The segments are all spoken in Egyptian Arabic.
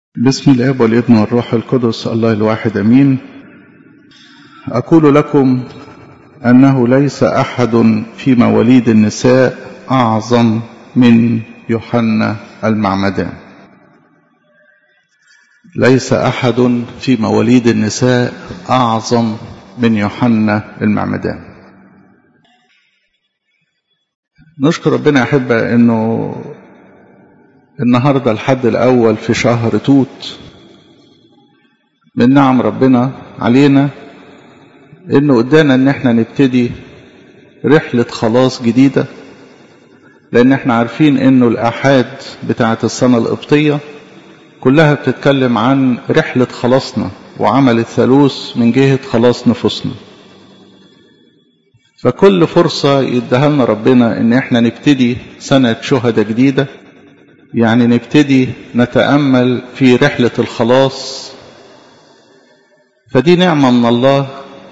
بسم الاب والابن والروح القدس الله الواحد امين اقول لكم انه ليس احد في مواليد النساء اعظم من يوحنا المعمدان ليس احد في مواليد النساء اعظم من يوحنا المعمدان نشكر ربنا يا احبه انه النهاردة الحد الأول في شهر توت من نعم ربنا علينا إنه قدانا إن إحنا نبتدي رحلة خلاص جديدة لأن إحنا عارفين إنه الآحاد بتاعة السنة القبطية كلها بتتكلم عن رحلة خلاصنا وعمل الثالوث من جهة خلاص نفوسنا فكل فرصة يديها لنا ربنا إن إحنا نبتدي سنة شهدة جديدة يعني نبتدي نتأمل في رحلة الخلاص فدي نعمة من الله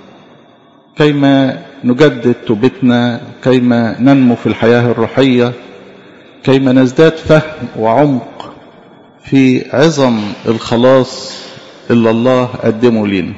كيما نجدد توبتنا كيما ننمو في الحياة الروحية كيما نزداد فهم وعمق في عظم الخلاص اللي الله قدمه لنا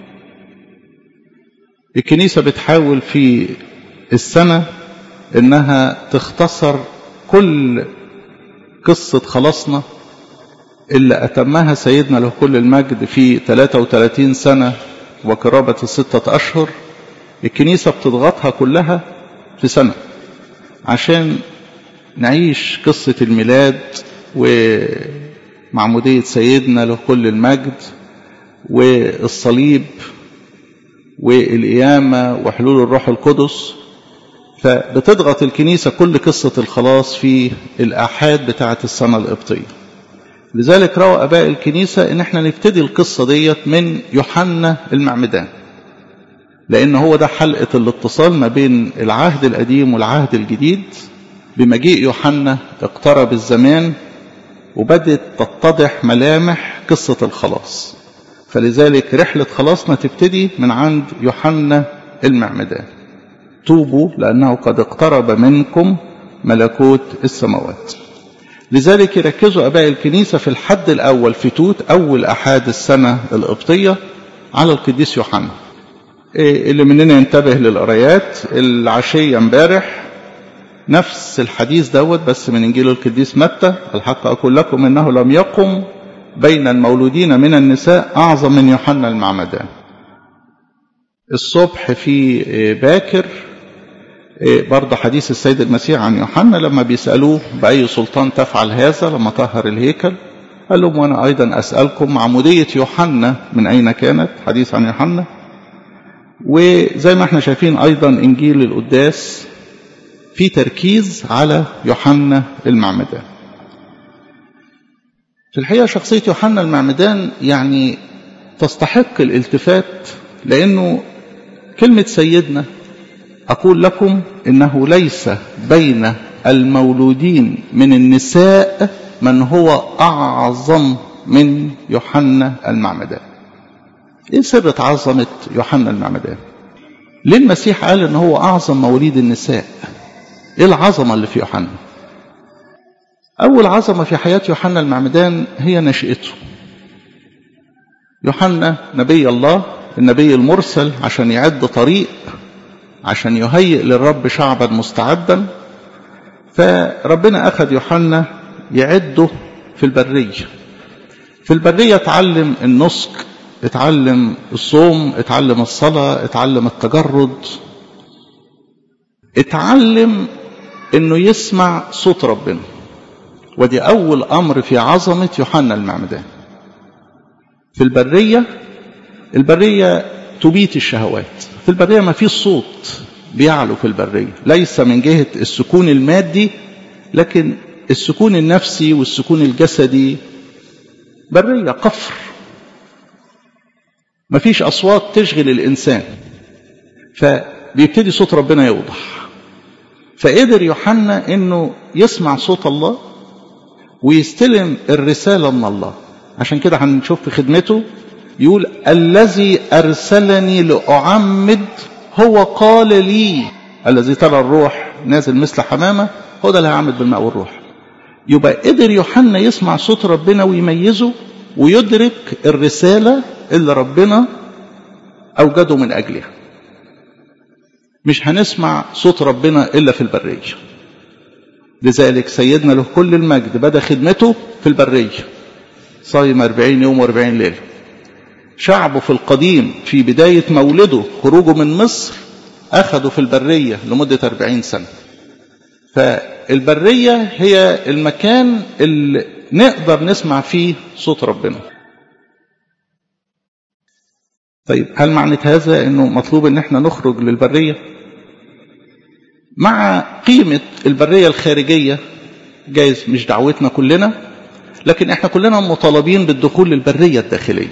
الكنيسة بتحاول في السنة انها تختصر كل قصة خلاصنا اللي أتمها سيدنا له كل المجد في 33 سنة وقرابة الستة أشهر الكنيسة بتضغطها كلها في سنة عشان نعيش قصة الميلاد ومعمودية سيدنا له كل المجد والصليب والقيامة وحلول الروح القدس فبتضغط الكنيسة كل قصة الخلاص في الآحاد بتاعة السنة القبطية لذلك روى أباء الكنيسة إن احنا نبتدي القصة ديت من يوحنا المعمدان لأن هو ده حلقة الاتصال ما بين العهد القديم والعهد الجديد بمجيء يوحنا اقترب الزمان وبدت تتضح ملامح قصة الخلاص فلذلك رحلة خلاصنا تبتدي من عند يوحنا المعمدان توبوا لأنه قد اقترب منكم ملكوت السماوات لذلك يركزوا أباء الكنيسة في الحد الأول في توت أول أحاد السنة القبطية على القديس يوحنا اللي مننا ينتبه للقرايات العشية امبارح نفس الحديث دوت بس من إنجيل القديس متى الحق أقول لكم إنه لم يقم بين المولودين من النساء أعظم من يوحنا المعمدان الصبح في باكر برضه حديث السيد المسيح عن يوحنا لما بيسألوه بأي سلطان تفعل هذا لما طهر الهيكل قال لهم وأنا أيضا أسألكم معمودية يوحنا من أين كانت حديث عن يوحنا وزي ما احنا شايفين أيضا إنجيل القداس في تركيز على يوحنا المعمدان في الحقيقة شخصية يوحنا المعمدان يعني تستحق الالتفات لأنه كلمة سيدنا أقول لكم إنه ليس بين المولودين من النساء من هو أعظم من يوحنا المعمدان إيه سر عظمة يوحنا المعمدان ليه المسيح قال إن هو أعظم مواليد النساء إيه العظمة اللي في يوحنا أول عظمة في حياة يوحنا المعمدان هي نشأته يوحنا نبي الله النبي المرسل عشان يعد طريق عشان يهيئ للرب شعبا مستعدا فربنا أخذ يوحنا يعده في البرية في البرية اتعلم النسك اتعلم الصوم اتعلم الصلاة اتعلم التجرد اتعلم انه يسمع صوت ربنا ودي اول امر في عظمة يوحنا المعمدان في البرية البرية تبيت الشهوات في البرية ما فيش صوت بيعلو في البرية ليس من جهة السكون المادي لكن السكون النفسي والسكون الجسدي برية قفر ما فيش أصوات تشغل الإنسان فبيبتدي صوت ربنا يوضح فقدر يوحنا انه يسمع صوت الله ويستلم الرسالة من الله عشان كده هنشوف في خدمته يقول الذي أرسلني لأعمد هو قال لي الذي ترى الروح نازل مثل حمامة هو ده اللي هيعمد بالماء والروح يبقى قدر يوحنا يسمع صوت ربنا ويميزه ويدرك الرسالة اللي ربنا أوجده من أجلها مش هنسمع صوت ربنا إلا في البرية لذلك سيدنا له كل المجد بدأ خدمته في البرية صايم 40 يوم و40 ليلة شعبه في القديم في بداية مولده خروجه من مصر أخذوا في البرية لمدة 40 سنة فالبرية هي المكان اللي نقدر نسمع فيه صوت ربنا طيب هل معنى هذا انه مطلوب ان احنا نخرج للبرية مع قيمة البرية الخارجية جايز مش دعوتنا كلنا لكن احنا كلنا مطالبين بالدخول للبرية الداخلية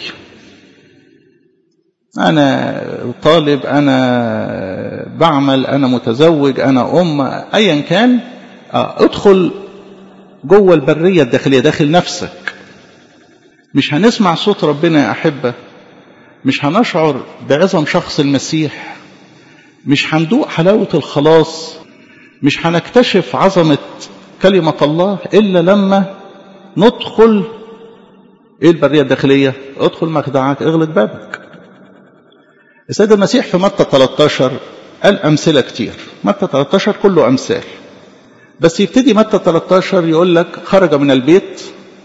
أنا طالب أنا بعمل أنا متزوج أنا أم أيا كان ادخل جوه البرية الداخلية داخل نفسك مش هنسمع صوت ربنا يا أحبة مش هنشعر بعظم شخص المسيح مش هندوق حلاوة الخلاص مش هنكتشف عظمة كلمة الله إلا لما ندخل إيه البرية الداخلية ادخل مخدعك اغلق بابك السيد المسيح في متى 13 قال أمثلة كتير متى 13 كله أمثال بس يبتدي متى 13 يقول لك خرج من البيت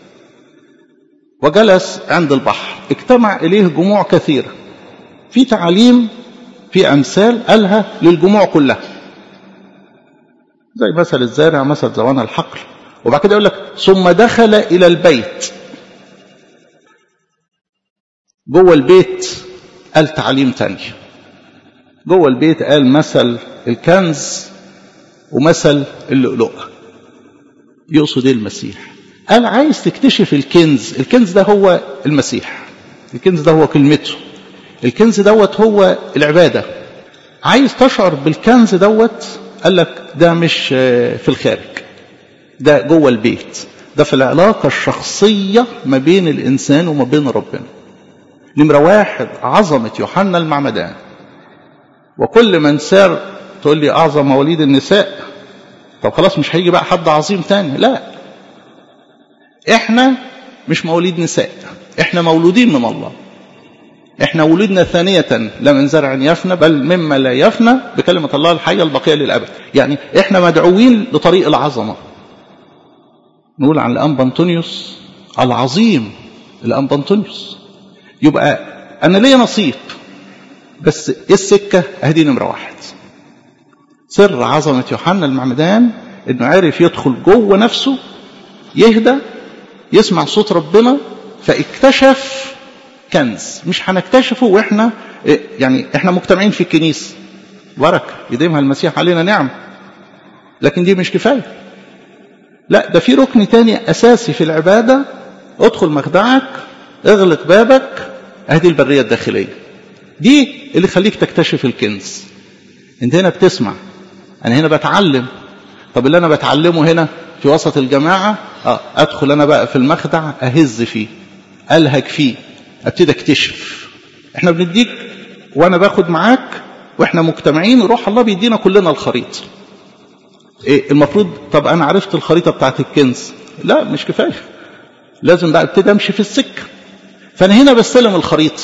وجلس عند البحر اجتمع إليه جموع كثيرة في تعاليم في أمثال قالها للجموع كلها زي مثل الزارع مثل زوان الحقل وبعد كده يقول لك ثم دخل إلى البيت جوه البيت قال تعليم تاني جوه البيت قال مثل الكنز ومثل اللؤلؤة يقصد ايه المسيح قال عايز تكتشف الكنز الكنز ده هو المسيح الكنز ده هو كلمته الكنز دوت هو العبادة عايز تشعر بالكنز دوت قال لك ده مش في الخارج ده جوه البيت ده في العلاقة الشخصية ما بين الإنسان وما بين ربنا نمرة واحد عظمة يوحنا المعمدان وكل من سار تقول لي أعظم مواليد النساء طب خلاص مش هيجي بقى حد عظيم تاني لا احنا مش مواليد نساء احنا مولودين من الله احنا ولدنا ثانية لا من زرع يفنى بل مما لا يفنى بكلمة الله الحية البقية للأبد يعني احنا مدعوين لطريق العظمة نقول عن الأنبا أنطونيوس العظيم الأنبا أنطونيوس يبقى أنا ليا نصيب بس إيه السكة أهدي نمرة واحد سر عظمة يوحنا المعمدان إنه عرف يدخل جوه نفسه يهدى يسمع صوت ربنا فاكتشف كنز مش هنكتشفه واحنا يعني احنا مجتمعين في الكنيسه بركه يديمها المسيح علينا نعم لكن دي مش كفايه لا ده في ركن تاني اساسي في العباده ادخل مخدعك اغلق بابك ادي البريه الداخليه دي اللي خليك تكتشف الكنز انت هنا بتسمع انا هنا بتعلم طب اللي انا بتعلمه هنا في وسط الجماعه اه ادخل انا بقى في المخدع اهز فيه الهج فيه ابتدي اكتشف احنا بنديك وانا باخد معاك واحنا مجتمعين روح الله بيدينا كلنا الخريطه إيه المفروض طب انا عرفت الخريطه بتاعت الكنز لا مش كفايه لازم بقى ابتدي امشي في السكه فانا هنا بستلم الخريطه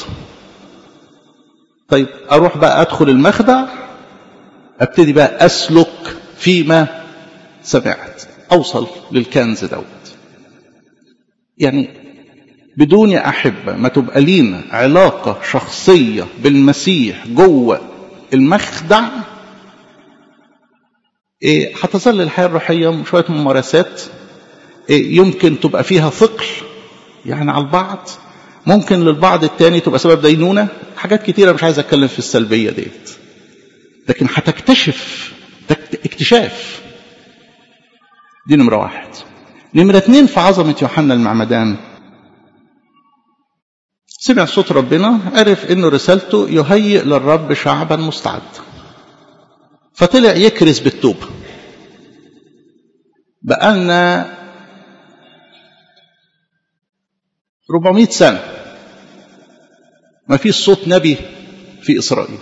طيب اروح بقى ادخل المخدع ابتدي بقى اسلك فيما سمعت اوصل للكنز دوت يعني بدون يا أحبة ما تبقى لينا علاقة شخصية بالمسيح جوه المخدع إيه هتظل الحياة الروحية شوية ممارسات إيه يمكن تبقى فيها ثقل يعني على البعض ممكن للبعض التاني تبقى سبب دينونة حاجات كتيرة مش عايز أتكلم في السلبية ديت لكن هتكتشف اكتشاف دي نمرة واحد نمرة اتنين في عظمة يوحنا المعمدان سمع صوت ربنا عرف انه رسالته يهيئ للرب شعبا مستعد فطلع يكرز بالتوبة بقالنا 400 سنة ما فيش صوت نبي في إسرائيل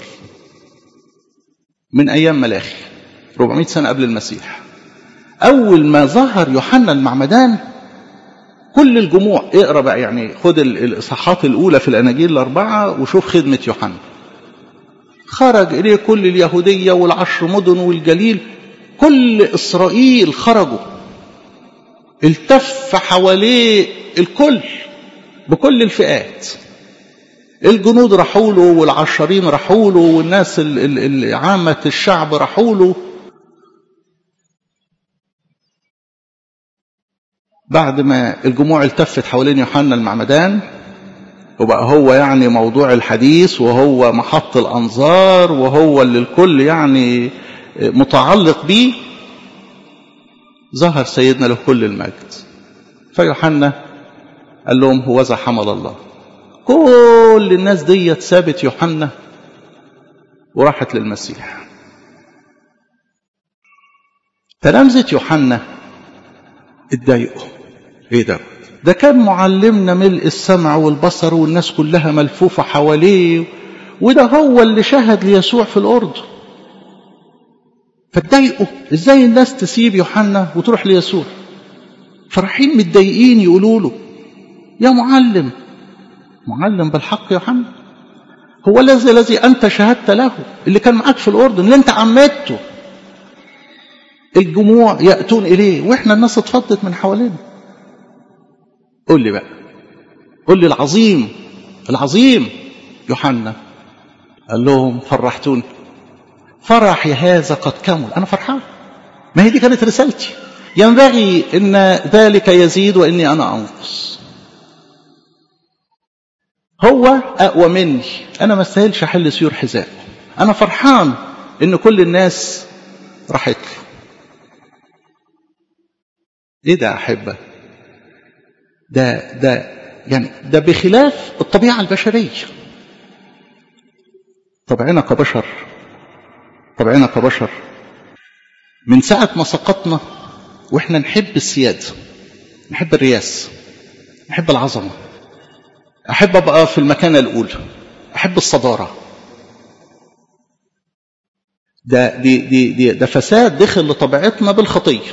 من أيام ملاخي 400 سنة قبل المسيح أول ما ظهر يوحنا المعمدان كل الجموع اقرا بقى يعني خد الاصحاحات الاولى في الاناجيل الاربعه وشوف خدمه يوحنا خرج اليه كل اليهوديه والعشر مدن والجليل كل اسرائيل خرجوا التف حواليه الكل بكل الفئات الجنود راحوا له والعشرين راحوا له والناس عامة الشعب راحوا له بعد ما الجموع التفت حوالين يوحنا المعمدان وبقى هو يعني موضوع الحديث وهو محط الأنظار وهو اللي الكل يعني متعلق بيه ظهر سيدنا له كل المجد فيوحنا قال لهم هوذا حمل الله كل الناس ديت سابت يوحنا وراحت للمسيح تلامذة يوحنا اتضايقوا ايه ده ده كان معلمنا ملء السمع والبصر والناس كلها ملفوفة حواليه وده هو اللي شهد ليسوع في الأردن فاتضايقوا ازاي الناس تسيب يوحنا وتروح ليسوع فرحين متضايقين يقولوا له يا معلم معلم بالحق يوحنا هو الذي الذي انت شهدت له اللي كان معاك في الاردن اللي انت عمدته الجموع ياتون اليه واحنا الناس اتفضت من حوالينا قول لي بقى قول لي العظيم العظيم يوحنا قال لهم فرحتوني فرحي هذا قد كمل انا فرحان ما هي دي كانت رسالتي ينبغي ان ذلك يزيد واني انا انقص هو اقوى مني انا ما استاهلش احل سيور حذاء انا فرحان ان كل الناس راحت له ايه ده احبه ده ده يعني ده بخلاف الطبيعه البشريه طبعنا كبشر طبعنا كبشر من ساعة ما سقطنا واحنا نحب السيادة نحب الرياسة نحب العظمة أحب أبقى في المكانة الأولى أحب الصدارة ده دي دي دي ده فساد دخل لطبيعتنا بالخطية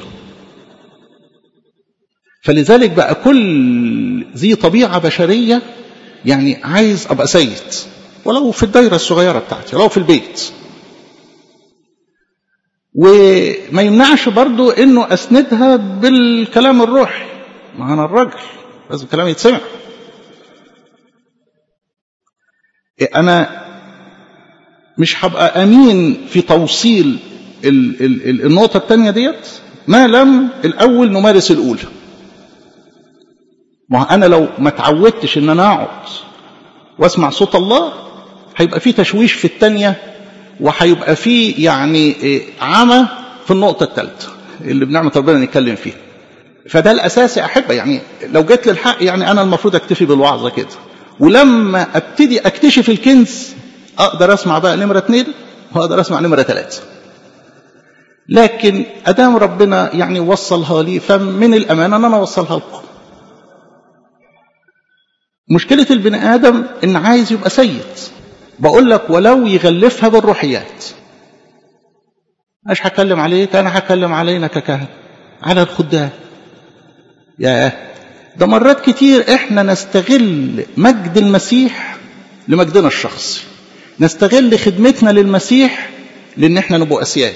فلذلك بقى كل ذي طبيعة بشرية يعني عايز أبقى سيد ولو في الدايرة الصغيرة بتاعتي ولو في البيت وما يمنعش برضو انه اسندها بالكلام الروحي ما انا الراجل لازم الكلام يتسمع انا مش هبقى امين في توصيل ال ال ال النقطه الثانيه ديت ما لم الاول نمارس الاولى ما انا لو ما اتعودتش ان انا اقعد واسمع صوت الله هيبقى في تشويش في الثانيه وهيبقى في يعني عمى في النقطة الثالثة اللي بنعمة ربنا نتكلم فيها فده الأساسي أحبه يعني لو جيت للحق يعني أنا المفروض أكتفي بالوعظة كده ولما أبتدي أكتشف الكنز أقدر أسمع بقى نمرة اثنين وأقدر أسمع نمرة ثلاثة لكن أدام ربنا يعني وصلها لي فمن الأمانة أن أنا أوصلها لكم مشكلة البني آدم إن عايز يبقى سيد بقول لك ولو يغلفها بالروحيات مش هتكلم عليك انا هتكلم علينا ككهنه على الخدام يا ده مرات كتير احنا نستغل مجد المسيح لمجدنا الشخصي نستغل خدمتنا للمسيح لان احنا نبقى اسياد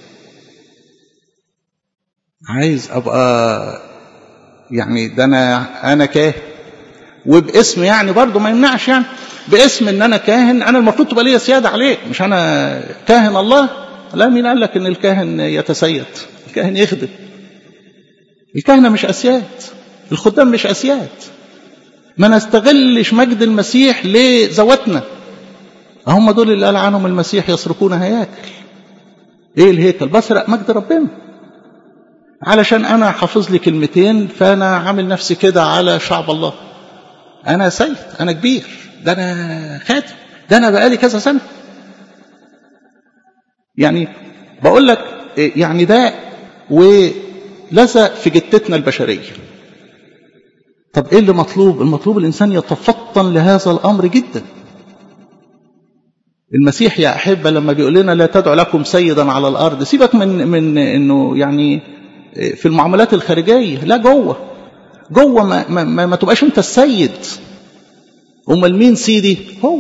عايز ابقى يعني ده انا انا كاهن وباسم يعني برضه ما يمنعش يعني باسم ان انا كاهن انا المفروض تبقى ليا سياده عليك مش انا كاهن الله لا مين قال لك ان الكاهن يتسيد الكاهن يخدم الكهنه مش اسياد الخدام مش اسياد ما نستغلش مجد المسيح لذواتنا هم دول اللي قال عنهم المسيح يسرقون هياكل ايه الهيكل بسرق مجد ربنا علشان انا حافظ لي كلمتين فانا عامل نفسي كده على شعب الله انا سيد انا كبير ده انا خاتم ده انا بقالي كذا سنه يعني بقول لك يعني ده ولزق في جتتنا البشريه طب ايه اللي مطلوب المطلوب الانسان يتفطن لهذا الامر جدا المسيح يا احبه لما بيقول لنا لا تدعو لكم سيدا على الارض سيبك من من انه يعني في المعاملات الخارجيه لا جوه جوه ما, ما, ما, ما تبقاش انت السيد امال مين سيدي هو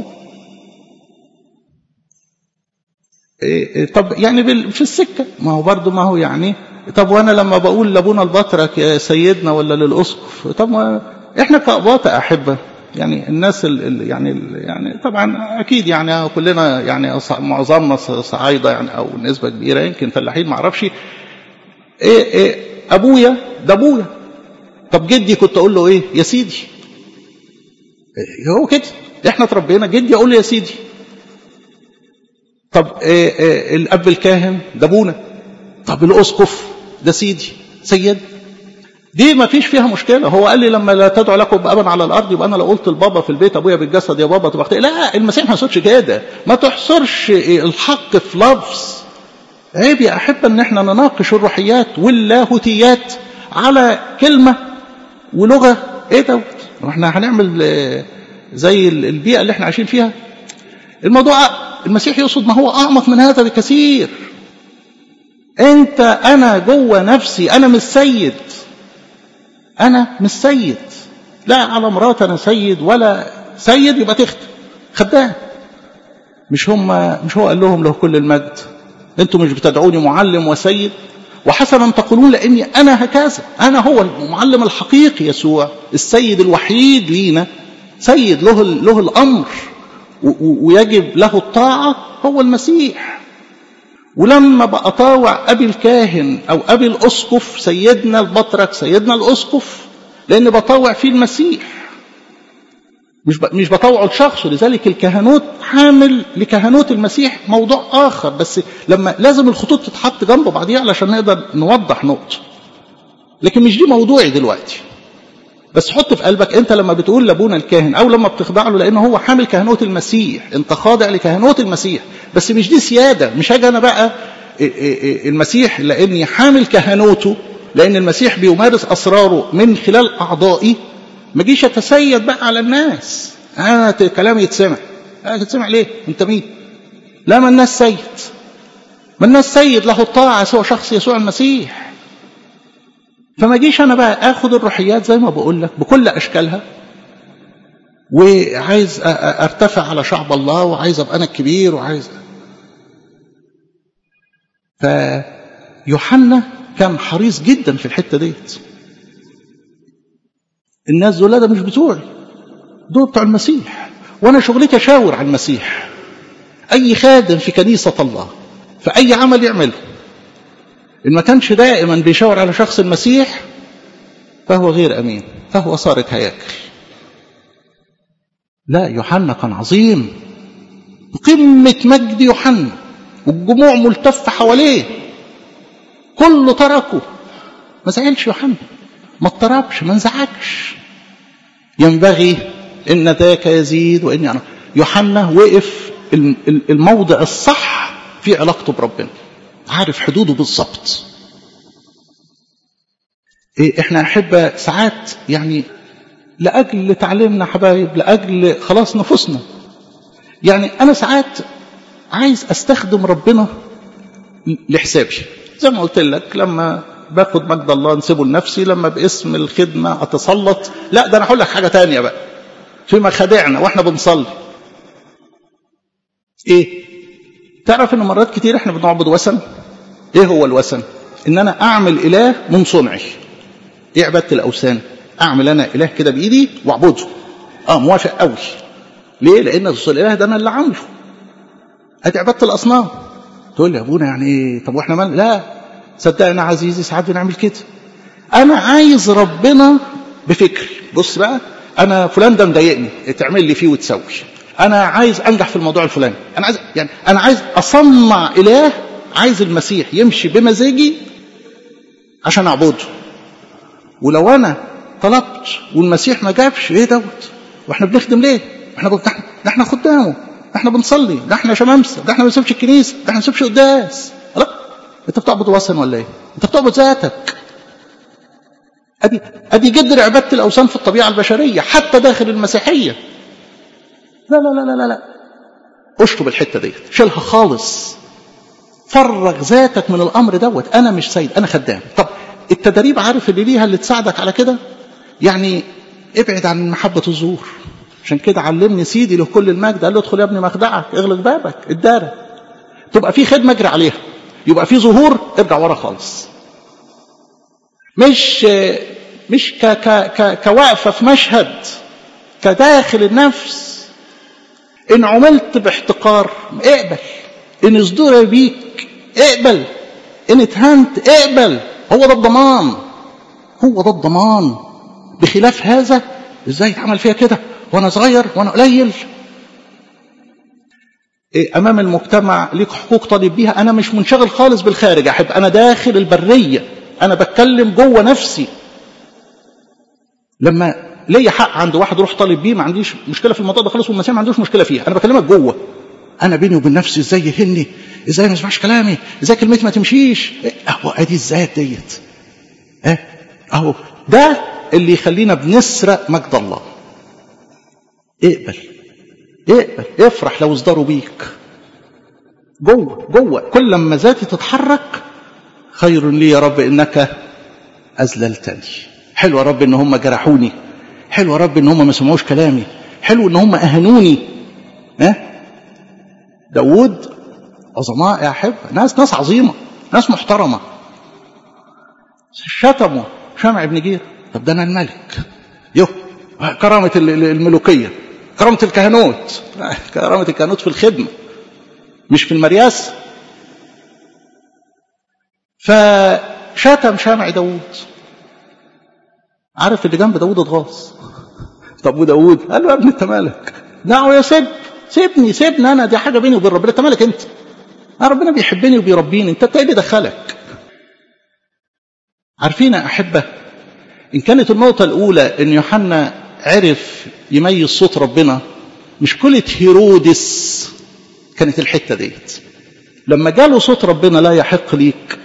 إيه طب يعني في السكه ما هو برضه ما هو يعني طب وانا لما بقول لابونا البطرك يا سيدنا ولا للاسقف طب ما احنا كاباط احبه يعني الناس ال يعني ال يعني طبعا اكيد يعني كلنا يعني معظمنا صعايده يعني او نسبه كبيره يمكن فلاحين ما اعرفش ايه ايه ابويا ده ابويا طب جدي كنت اقول له ايه يا سيدي هو كده احنا اتربينا جدي اقول له يا سيدي طب إيه إيه الاب الكاهن ده ابونا طب الاسقف ده سيدي سيد دي ما فيش فيها مشكلة هو قال لي لما لا تدعو لكم بأبا على الأرض يبقى أنا لو قلت لبابا في البيت أبويا بالجسد يا بابا تبقى لا المسيح ما يقصدش كده ما تحصرش الحق في لفظ عيب يا أحبة إن إحنا نناقش الروحيات واللاهوتيات على كلمة ولغة إيه دوت إحنا هنعمل زي البيئة اللي إحنا عايشين فيها الموضوع المسيح يقصد ما هو أعمق من هذا بكثير أنت أنا جوه نفسي أنا مش سيد أنا مش سيد لا على مرات أنا سيد ولا سيد يبقى تخت خدام مش هم مش هو قال لهم له كل المجد انتم مش بتدعوني معلم وسيد وحسنا تقولون لاني انا هكذا انا هو المعلم الحقيقي يسوع السيد الوحيد لينا سيد له له الامر ويجب له الطاعه هو المسيح ولما بقى طاوع ابي الكاهن او ابي الاسقف سيدنا البطرك سيدنا الاسقف لان بطاوع فيه المسيح مش مش بطوعه لشخصه لذلك الكهنوت حامل لكهنوت المسيح موضوع اخر بس لما لازم الخطوط تتحط جنب بعضيها علشان نقدر نوضح نقطه لكن مش دي موضوعي دلوقتي بس حط في قلبك انت لما بتقول لابونا الكاهن او لما بتخضع له لانه هو حامل كهنوت المسيح انت خاضع لكهنوت المسيح بس مش دي سياده مش هاجي انا بقى المسيح لاني حامل كهنوته لان المسيح بيمارس اسراره من خلال اعضائي ما جيش اتسيد بقى على الناس انا كلامي يتسمع يتسمع ليه انت مين لا ما الناس سيد ما الناس سيد له الطاعه سوى شخص يسوع المسيح فما جيش انا بقى اخد الروحيات زي ما بقول لك بكل اشكالها وعايز ارتفع على شعب الله وعايز ابقى انا الكبير وعايز فيوحنا كان حريص جدا في الحته ديت الناس دول ده مش بتوعي دول بتوع المسيح وانا شغلتي اشاور على المسيح اي خادم في كنيسه الله في اي عمل يعمله ان ما كانش دائما بيشاور على شخص المسيح فهو غير امين فهو سارق هياكل لا يوحنا كان عظيم قمة مجد يوحنا والجموع ملتفة حواليه كله تركه ما زعلش يوحنا ما اضطربش ما انزعجش ينبغي ان ذاك يزيد وان يعني يوحنا وقف الموضع الصح في علاقته بربنا عارف حدوده بالظبط إيه احنا احبة ساعات يعني لاجل تعليمنا حبايب لاجل خلاص نفوسنا يعني انا ساعات عايز استخدم ربنا لحسابي زي ما قلت لك لما باخد مجد الله نسيبه لنفسي لما باسم الخدمة أتسلط لا ده أنا هقول لك حاجة تانية بقى في مخادعنا وإحنا بنصلي إيه تعرف إن مرات كتير إحنا بنعبد وثن إيه هو الوثن إن أنا أعمل إله من صنعي إيه عبادة الأوثان أعمل أنا إله كده بإيدي وأعبده آه موافق قوي ليه لأن الإله ده أنا اللي عامله أدي عبادة الأصنام تقول لي يا أبونا يعني إيه طب وإحنا مال لا صدقني عزيزي ساعات بنعمل كده انا عايز ربنا بفكري بص بقى انا فلان ده مضايقني تعمل لي فيه وتسوي انا عايز انجح في الموضوع الفلاني انا عايز يعني انا عايز اصنع اله عايز المسيح يمشي بمزاجي عشان اعبده ولو انا طلبت والمسيح ما جابش ايه دوت واحنا بنخدم ليه احنا ده احنا خدامه احنا بنصلي ده احنا شمامسه ده احنا ما بنسيبش الكنيسه ده احنا ما بنسيبش قداس لا انت بتعبد وثن ولا ايه انت بتعبد ذاتك ادي ادي جذر عباده الاوثان في الطبيعه البشريه حتى داخل المسيحيه لا لا لا لا لا, لا. اشطب الحته ديت شيلها خالص فرغ ذاتك من الامر دوت انا مش سيد انا خدام طب التدريب عارف اللي ليها اللي تساعدك على كده يعني ابعد عن محبة الظهور عشان كده علمني سيدي له كل المجد قال له ادخل يا ابني مخدعك اغلق بابك الدارة تبقى في خدمة اجري عليها يبقى في ظهور ارجع ورا خالص مش مش ك ك ك كوقفة في مشهد كداخل النفس إن عملت باحتقار اقبل إن ازدري بيك اقبل إن اتهنت اقبل هو ده الضمان هو ده الضمان بخلاف هذا ازاي اتعمل فيها كده وانا صغير وانا قليل إيه امام المجتمع ليك حقوق طالب بيها انا مش منشغل خالص بالخارج احب انا داخل البريه انا بتكلم جوه نفسي لما ليا حق عند واحد روح طالب بيه ما عنديش مشكله في الموضوع ده خالص والمسيح ما عندوش مشكله فيها انا بكلمك جوه انا بيني وبين نفسي ازاي يهني ازاي ما يسمعش كلامي ازاي كلمتي ما تمشيش اهو ادي الذات ديت اه اهو ده اللي يخلينا بنسرق مجد الله اقبل اقبل افرح لو ازدروا بيك جوه جوه كل لما ذاتي تتحرك خير لي يا رب انك اذللتني حلو يا رب ان هم جرحوني حلو يا رب ان هم ما سمعوش كلامي حلو ان هم اهانوني ها داود عظماء يا احب ناس ناس عظيمه ناس محترمه شتموا شمع بن جير طب ده انا الملك يو كرامه الملوكيه كرامه الكهنوت كرامه الكهنوت في الخدمه مش في المرياس فشتم شمع داود عارف اللي جنب داود اتغاظ طب وداود قال له يا ابني انت مالك دعوا يا سيب سيبني سيبني انا دي حاجه بيني وبين ربنا انت مالك انت أنا ربنا بيحبني وبيربيني انت ايه اللي دخلك عارفين يا احبه ان كانت النقطه الاولى ان يوحنا عرف يميز صوت ربنا مشكله هيرودس كانت الحته ديت لما جاله صوت ربنا لا يحق ليك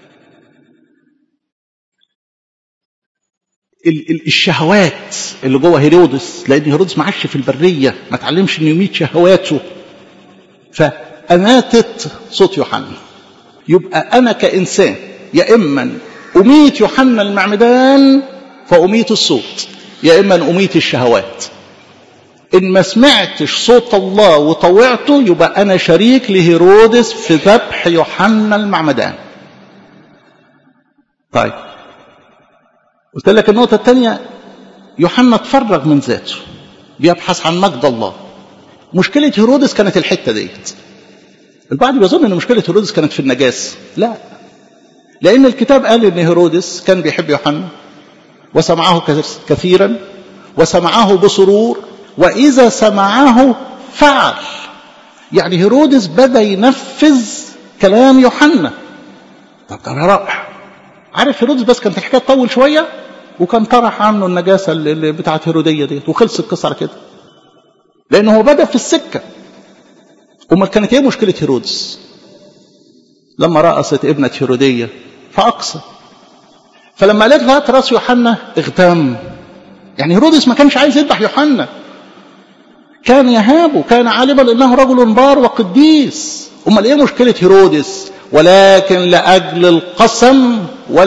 الشهوات اللي جوه هيرودس لان هيرودس ما عاش في البريه ما اتعلمش انه يميت شهواته فاماتت صوت يوحنا يبقى انا كانسان يا اما اميت يوحنا المعمدان فاميت الصوت يا اما اميت الشهوات ان ما سمعتش صوت الله وطوعته يبقى انا شريك لهيرودس في ذبح يوحنا المعمدان طيب قلت لك النقطة الثانية يوحنا تفرغ من ذاته بيبحث عن مجد الله مشكلة هيرودس كانت الحتة ديت البعض بيظن ان مشكلة هيرودس كانت في النجاسة لا لأن الكتاب قال ان هيرودس كان بيحب يوحنا وسمعه كثيرا وسمعه بسرور وإذا سمعه فعل يعني هيرودس بدأ ينفذ كلام يوحنا طب ده رائع عارف هيرودس بس كانت الحكايه تطول شويه وكان طرح عنه النجاسه اللي بتاعت هيروديه ديت وخلص القصه على كده لان هو بدا في السكه امال كانت ايه مشكله هيرودس لما رقصت ابنه هيروديه فاقصى فلما قالت له هات راس يوحنا اغتم يعني هيرودس ما كانش عايز يذبح يوحنا كان يهابه كان عالما انه رجل بار وقديس امال ايه مشكله هيرودس ولكن لاجل القسم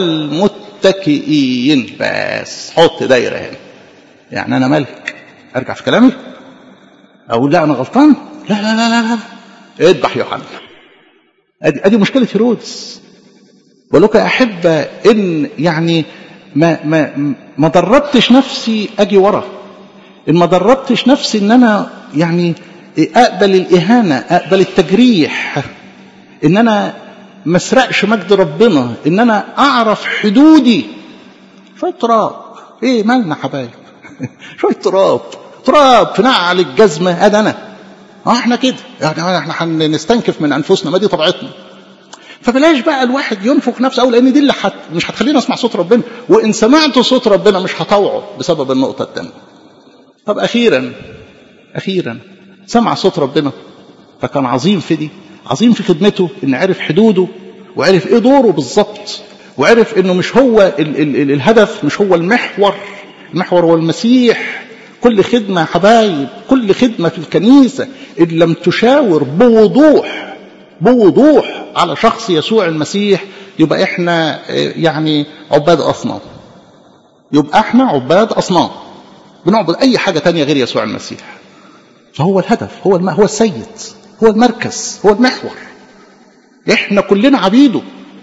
والمتكئين بس حط دايره هنا يعني انا ملك ارجع في كلامي اقول لا انا غلطان لا لا لا لا, لا. اذبح يوحنا ادي ادي مشكله هيرودس بقول لكم يا احبه ان يعني ما ما ما دربتش نفسي اجي ورا ان ما دربتش نفسي ان انا يعني اقبل الاهانه اقبل التجريح ان انا ما اسرقش مجد ربنا ان انا اعرف حدودي شويه تراب ايه مالنا حبايب شويه تراب تراب في نعل الجزمه ادي انا اه احنا كده يعني احنا هنستنكف من انفسنا ما دي طبيعتنا فبلاش بقى الواحد ينفخ نفسه قوي لان دي اللي حت مش هتخليني اسمع صوت ربنا وان سمعت صوت ربنا مش هطوعه بسبب النقطه الثانيه طب اخيرا اخيرا سمع صوت ربنا فكان عظيم في دي عظيم في خدمته ان عرف حدوده وعرف ايه دوره بالظبط وعرف انه مش هو ال ال ال الهدف مش هو المحور المحور هو المسيح كل خدمة يا حبايب كل خدمة في الكنيسة إن لم تشاور بوضوح بوضوح على شخص يسوع المسيح يبقى احنا يعني عباد أصنام يبقى احنا عباد اصنام بنعبد اي حاجه تانية غير يسوع المسيح فهو الهدف هو الم... هو السيد هو المركز هو المحور احنا كلنا عبيده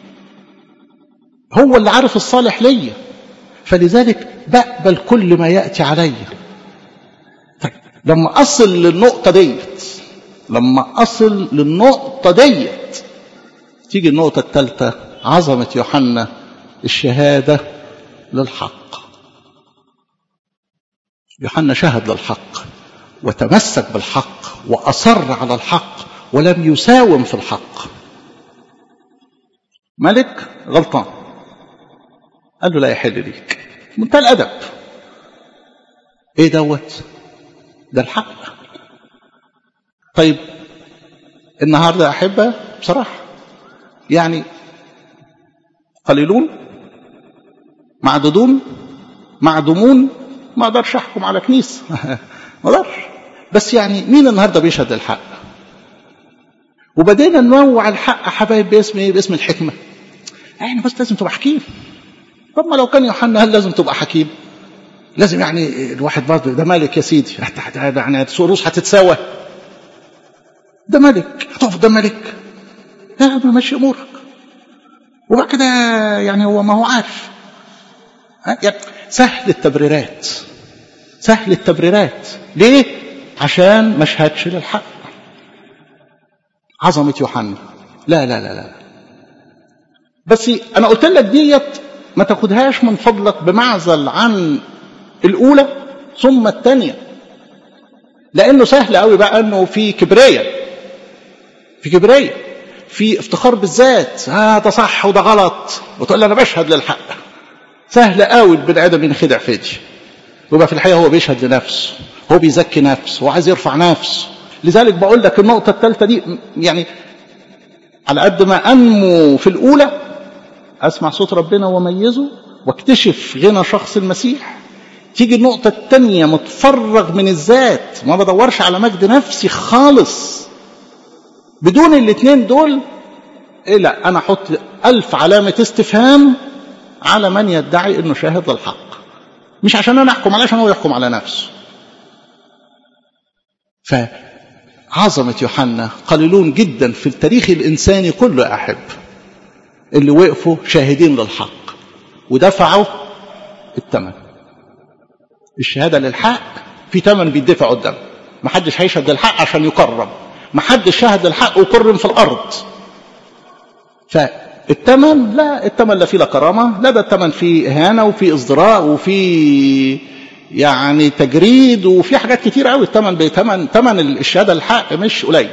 هو اللي عارف الصالح ليا فلذلك بقبل كل ما ياتي عليا طيب لما اصل للنقطه ديت لما اصل للنقطه ديت تيجي النقطه الثالثه عظمه يوحنا الشهاده للحق يوحنا شهد للحق وتمسك بالحق واصر على الحق ولم يساوم في الحق ملك غلطان قال له لا يحل ليك منتهى الادب ايه دوت ده الحق طيب النهارده احبه بصراحه يعني قليلون معدودون معدومون ما اقدرش احكم على كنيسه ما اقدرش بس يعني مين النهارده بيشهد الحق وبدينا ننوع الحق حبايب باسم ايه باسم الحكمه يعني بس لازم تبقى حكيم طب ما لو كان يوحنا هل لازم تبقى حكيم لازم يعني الواحد برضه ده ملك يا سيدي يعني الرؤوس هتتساوى ده ملك هتقف ده ملك لا ماشي امورك وبعد كده يعني هو ما هو عارف يعني سهل التبريرات سهل التبريرات ليه عشان ما شهدش للحق عظمة يوحنا لا لا لا لا بس انا قلت لك ديت ما تاخدهاش من فضلك بمعزل عن الاولى ثم الثانيه لانه سهل قوي بقى انه في كبريه في كبريه في افتخار بالذات ها ده صح وده غلط وتقول انا بشهد للحق سهل قوي البني ادم ينخدع في دي ويبقى في الحقيقه هو بيشهد لنفسه هو بيزكي نفسه هو عايز يرفع نفسه لذلك بقول لك النقطه الثالثه دي يعني على قد ما انمو في الاولى اسمع صوت ربنا واميزه واكتشف غنى شخص المسيح تيجي النقطة التانية متفرغ من الذات ما بدورش على مجد نفسي خالص بدون الاتنين دول إيه لا أنا أحط ألف علامة استفهام على من يدعي أنه شاهد للحق مش عشان أنا أحكم عليه عشان هو يحكم على نفسه فعظمة يوحنا قليلون جدا في التاريخ الإنساني كله أحب اللي وقفوا شاهدين للحق ودفعوا الثمن الشهاده للحق في ثمن بيدفع قدام ما حدش هيشهد للحق عشان يكرم ما حدش شهد للحق وكرم في الارض فالثمن لا الثمن لا فيه لا كرامه لا ده الثمن فيه اهانه وفيه ازدراء وفيه يعني تجريد وفي حاجات كتير قوي الثمن بثمن ثمن الشهاده للحق مش قليل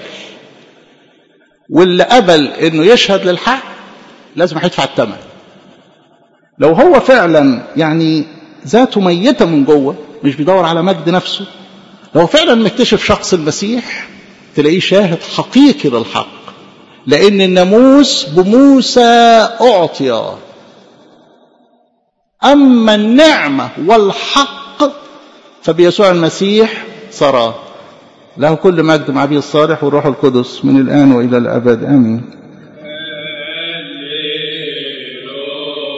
واللي قبل انه يشهد للحق لازم هيدفع الثمن لو هو فعلا يعني ذاته ميتة من جوه مش بيدور على مجد نفسه لو فعلا مكتشف شخص المسيح تلاقيه شاهد حقيقي للحق لأن الناموس بموسى أعطي أما النعمة والحق فبيسوع المسيح صار له كل مجد مع أبي الصالح والروح القدس من الآن وإلى الأبد آمين